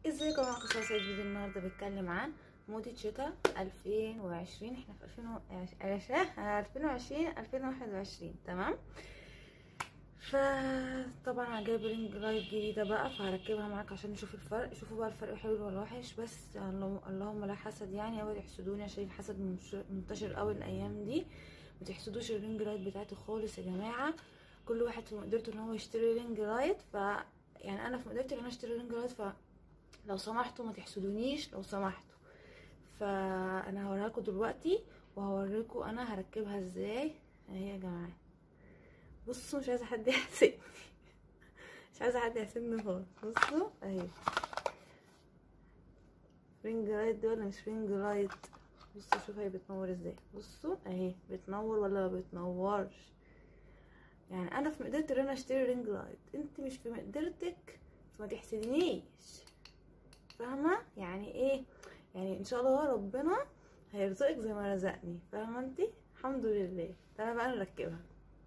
ازيكم يا قصص فيديو النهارده بيتكلم عن موضة شتاء 2020 احنا في 2020 2020 2021 تمام فطبعا انا جايبه رينج لايت جديده بقى فهركبها معاك عشان نشوف الفرق شوفوا بقى الفرق حلو ولا وحش بس اللهم لا حسد يعني اوعوا تحسدوني عشان الحسد منتشر قوي الايام دي ما تحسدوش الرينج لايت بتاعتي خالص يا جماعه كل واحد في مقدرته ان هو يشتري رينج لايت ف يعني انا في مقدرتي ان انا اشتري رينج لايت ف لو سمحتوا ما تحسدونيش لو سمحتوا فانا هوريها لكم دلوقتي وهوريكم انا هركبها ازاي اهي يا جماعه بصوا مش عايزه حد يحسدني مش عايزه حد يحسدني خالص بصوا اهي رينج لايت دي ولا مش رينج لايت بصوا شوف هي بتنور ازاي بصوا اهي بتنور ولا ما بتنورش يعني انا في مقدرتي ان انا اشتري رينج لايت انت مش في مقدرتك فما تحسدنيش فاهمه يعني ايه يعني ان شاء الله ربنا هيرزقك زي ما رزقني فاهمه انت الحمد لله تعالى بقى نركبها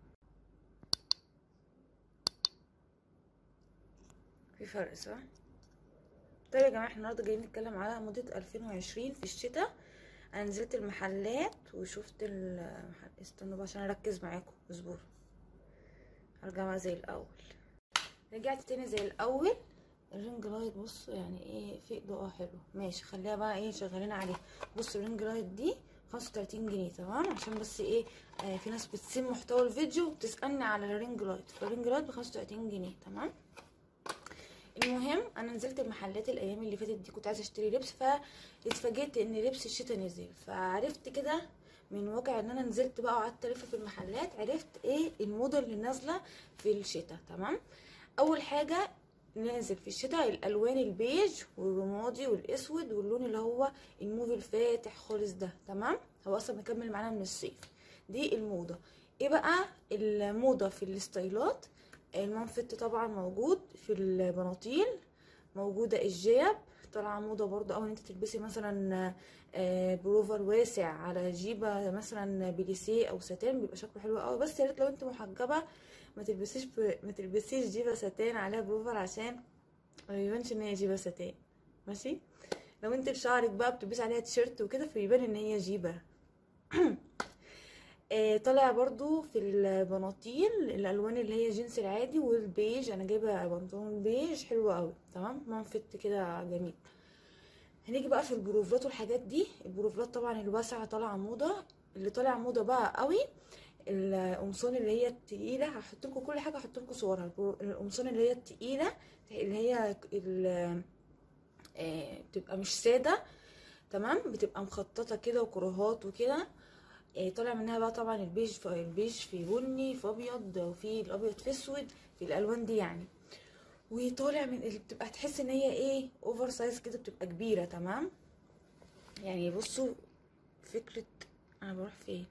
في فرق صح طيب يا جماعه احنا النهارده جايين نتكلم على مده 2020 في الشتاء انا نزلت المحلات وشفت المحل استنوا بقى عشان اركز معاكم اصبروا ارجع بقى زي الاول رجعت تاني زي الاول الرينج لايت بصوا يعني ايه في اضاءه حلوه ماشي خليها بقى ايه شغالين عليها بصوا الرينج لايت دي 35 جنيه تمام عشان بس ايه آه في ناس بتسيب محتوى الفيديو وبتسالني على الرينج لايت فالرينج لايت ب 35 جنيه تمام المهم انا نزلت المحلات الايام اللي فاتت دي كنت عايزه اشتري لبس فاتفاجئت ان لبس الشتا نزل فعرفت كده من واقع ان انا نزلت بقى وقعدت الف في المحلات عرفت ايه الموضه اللي نازله في الشتا تمام اول حاجه نازل في الشتاء الالوان البيج والرمادي والاسود واللون اللي هو الموف الفاتح خالص ده تمام هو اصلا مكمل معانا من الصيف دي الموضه ايه بقى الموضه في الستايلات المنفت طبعا موجود في البناطيل موجوده الجيب طالعه موضه برضو او ان انت تلبسي مثلا بروفر واسع على جيبه مثلا بليسيه او ساتان بيبقى شكله حلو قوي بس يا ريت لو انت محجبه ما تلبسيش ب... ما تلبسيش جيبه ساتان عليها بروفر عشان ما يبانش ان هي جيبه ساتان ماشي لو انت بشعرك بقى بتلبسي عليها تيشيرت وكده فيبان ان هي جيبه آه طالع برضو في البناطيل الالوان اللي هي جينز العادي والبيج انا جايبه بنطلون بيج حلو قوي تمام منفت كده جميل هنيجي بقى في البروفلات والحاجات دي البروفلات طبعا الواسعه طالعه موضه اللي طالع موضه بقى قوي القمصان اللي هي التقيله هحط لكم كل حاجه هحط لكم صورها القمصان اللي هي التقيله اللي هي آه بتبقى مش ساده تمام بتبقى مخططه كده وكروهات وكده آه طالع منها بقى طبعا البيج في البيج في بني في ابيض وفي الابيض في اسود في الالوان دي يعني وطالع من بتبقى تحس ان هي ايه اوفر سايز كده بتبقى كبيره تمام يعني بصوا فكره انا بروح فين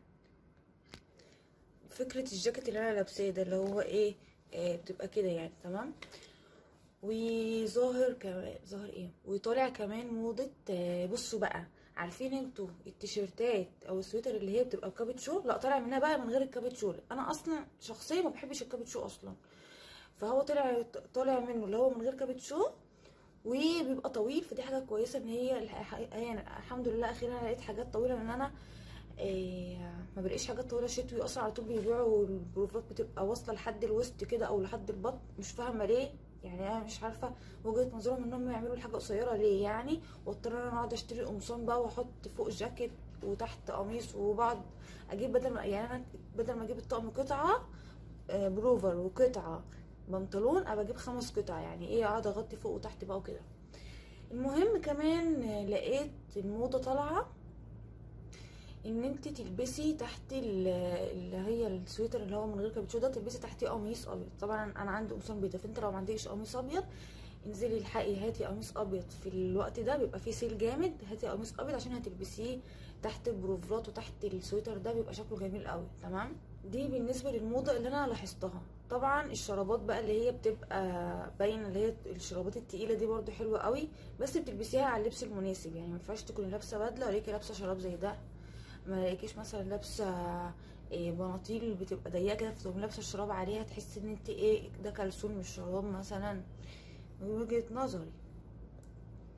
فكره الجاكيت اللي انا لابساه ده اللي هو ايه آه بتبقى كده يعني تمام وظاهر كمان ظاهر ايه وطالع كمان موضه آه بصوا بقى عارفين انتوا التيشيرتات او السويتر اللي هي بتبقى بكابتشو لا طالع منها بقى من غير الكابتشو انا اصلا شخصيا ما بحبش الكابتشو اصلا فهو طلع طالع منه اللي هو من غير كابتشو وبيبقى طويل فدي حاجه كويسه ان هي يعني الحمد لله اخيرا لقيت حاجات طويله لان انا إيه ما بلاقيش حاجات طويله شتوي اصلا على طول بيبيعوا البروفات بتبقى واصله لحد الوسط كده او لحد البطن مش فاهمه ليه يعني انا مش عارفه وجهه نظرهم انهم يعملوا الحاجه قصيره ليه يعني واضطر انا اقعد اشتري قمصان بقى واحط فوق جاكيت وتحت قميص وبعد اجيب بدل ما يعني انا بدل ما اجيب الطقم قطعه بروفر وقطعه بنطلون ابقى اجيب خمس قطع يعني ايه اقعد اغطي فوق وتحت بقى وكده المهم كمان لقيت الموضه طالعه ان انت تلبسي تحت اللي هي السويتر اللي هو من غير كابتشو ده تلبسي تحتيه قميص ابيض طبعا انا عندي قمصان بيضه فانت لو ما عندكش قميص ابيض انزلي الحقي هاتي قميص ابيض في الوقت ده بيبقى فيه سيل جامد هاتي قميص ابيض عشان هتلبسيه تحت البروفرات وتحت السويتر ده بيبقى شكله جميل قوي تمام دي بالنسبه للموضه اللي انا لاحظتها طبعا الشرابات بقى اللي هي بتبقى باينه اللي هي الشرابات التقيله دي برده حلوه قوي بس بتلبسيها على اللبس المناسب يعني ما ينفعش تكوني لابسه بدله وليكي لابسه شراب زي ده ما لاقيكيش مثلا لابسه إيه بناطيل بتبقى ضيقه كده فتقوم لابسه الشراب عليها تحسي ان انت ايه ده كلسون مش شراب مثلا من وجهه نظري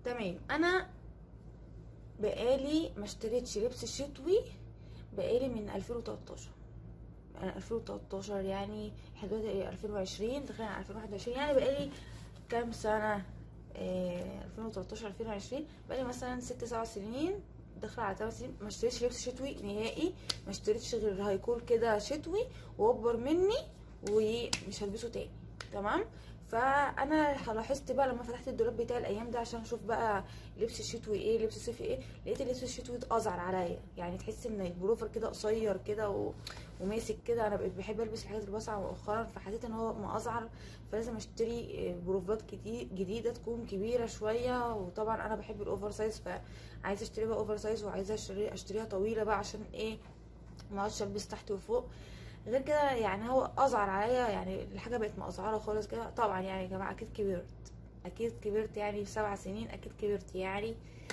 تمام انا بقالي ما اشتريتش لبس شتوي بقالي من 2013 يعني 2013 يعني احنا دلوقتي ايه 2020 داخلين على 2021 يعني بقالي كام سنة إيه 2013 2020 بقالي مثلا ست سبع سنين داخله على 8 سنين ما اشتريتش لبس شتوي نهائي ما اشتريتش غير هيكون كده شتوي واكبر مني ومش هلبسه تاني تمام فانا لاحظت بقى لما فتحت الدولاب بتاعي الايام ده عشان اشوف بقى لبس الشتوي ايه لبس الصيفي ايه لقيت اللبس الشتوي اتقزعر عليا يعني تحس ان البلوفر كده قصير كده و... وماسك كده انا بقيت بحب البس الحاجات الواسعه مؤخرا فحسيت ان هو مقزعر فلازم اشتري بروفات جديده تكون كبيره شويه وطبعا انا بحب الاوفر سايز فعايزه اشتري بقى اوفر سايز وعايزه اشتري اشتريها طويله بقى عشان ايه ما اقعدش البس تحت وفوق غير كده يعني هو ازعر عليا يعني الحاجه بقت مقزعره خالص كده طبعا يعني يا جماعه اكيد كبرت اكيد كبرت يعني في سبع سنين اكيد كبرت يعني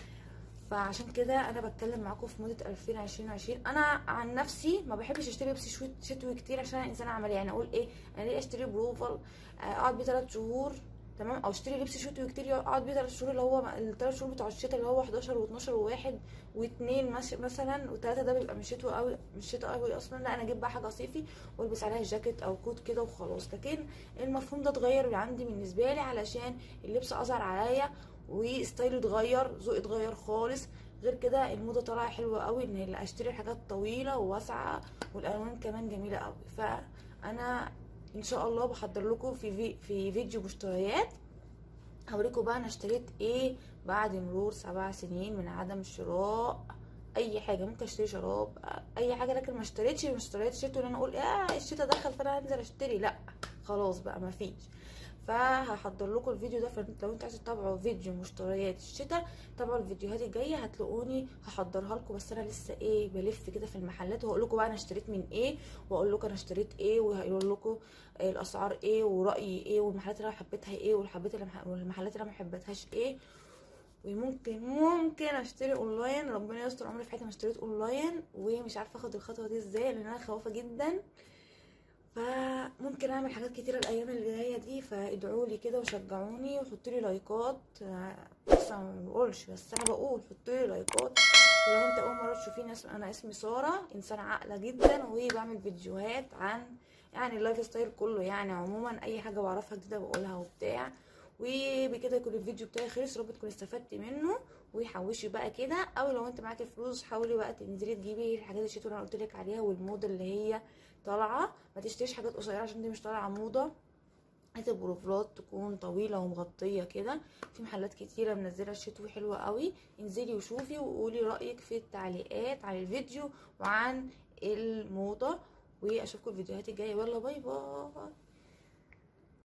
فعشان كده انا بتكلم معاكم في مده 2020 انا عن نفسي ما بحبش اشتري لبس شتوي كتير عشان انا انسانه عمليه يعني اقول ايه انا ليه اشتري بروفل اقعد بيه 3 شهور تمام او اشتري لبس شتوي كتير اقعد بيه 3 شهور اللي هو الثلاث شهور بتوع الشتاء اللي هو 11 و12 و1 و2 مثلا و3 ده بيبقى مش شتوي قوي مش شتوي قوي اصلا لا انا اجيب بقى حاجه صيفي والبس عليها جاكيت او كوت كده وخلاص لكن المفهوم ده اتغير عندي بالنسبه لي علشان اللبس اظهر عليا وستايله اتغير ذوقي اتغير خالص غير كده الموضه طالعه حلوه قوي ان اشتري حاجات طويله وواسعه والالوان كمان جميله قوي فانا ان شاء الله بحضر لكم في في, في فيديو مشتريات هوريكم بقى انا اشتريت ايه بعد مرور سبع سنين من عدم شراء اي حاجه ممكن اشتري شراب اي حاجه لكن ما اشتريتش ما اشتريتش شتوي ان انا اقول اه الشتا دخل فانا هنزل اشتري لا خلاص بقى ما فيش فهحضر لكم الفيديو ده لو انتوا عايزين تتابعوا فيديو مشتريات الشتاء تابعوا الفيديوهات الجايه هتلاقوني هحضرها لكم بس انا لسه ايه بلف كده في المحلات وهقول لكم بقى انا اشتريت من ايه واقول لكم انا اشتريت ايه وهقول لكم الاسعار ايه ورايي ايه والمحلات اللي انا حبيتها ايه والحبيت والمحلات اللي انا ما حبيتهاش ايه وممكن ممكن اشتري اونلاين ربنا يستر عمري في حياتي ما اشتريت اونلاين ومش عارفه اخد الخطوه دي ازاي لان انا خوافه جدا فممكن اعمل حاجات كتيره الايام اللي جايه دي فادعوا لي كده وشجعوني وحطوا لي لايكات لسه ما بقولش بس انا بقول حطوا لي لايكات ولو انت اول مره تشوفيني اسم انا اسمي ساره انسانه عاقله جدا وبعمل فيديوهات عن يعني اللايف ستايل كله يعني عموما اي حاجه بعرفها جديده بقولها وبتاع وبكده يكون الفيديو بتاعي خلص رب تكوني استفدتي منه وحوشي بقى كده او لو انت معاكي فلوس حاولي بقى تنزلي تجيبي الحاجات الشتوي اللي انا قلت لك عليها والموضه اللي هي طالعه ما تشتريش حاجات قصيره عشان دي مش طالعه موضه هات البروفلات تكون طويله ومغطيه كده في محلات كتيره منزله الشتوي حلوه قوي انزلي وشوفي وقولي رايك في التعليقات عن الفيديو وعن الموضه واشوفكم الفيديوهات الجايه يلا باي باي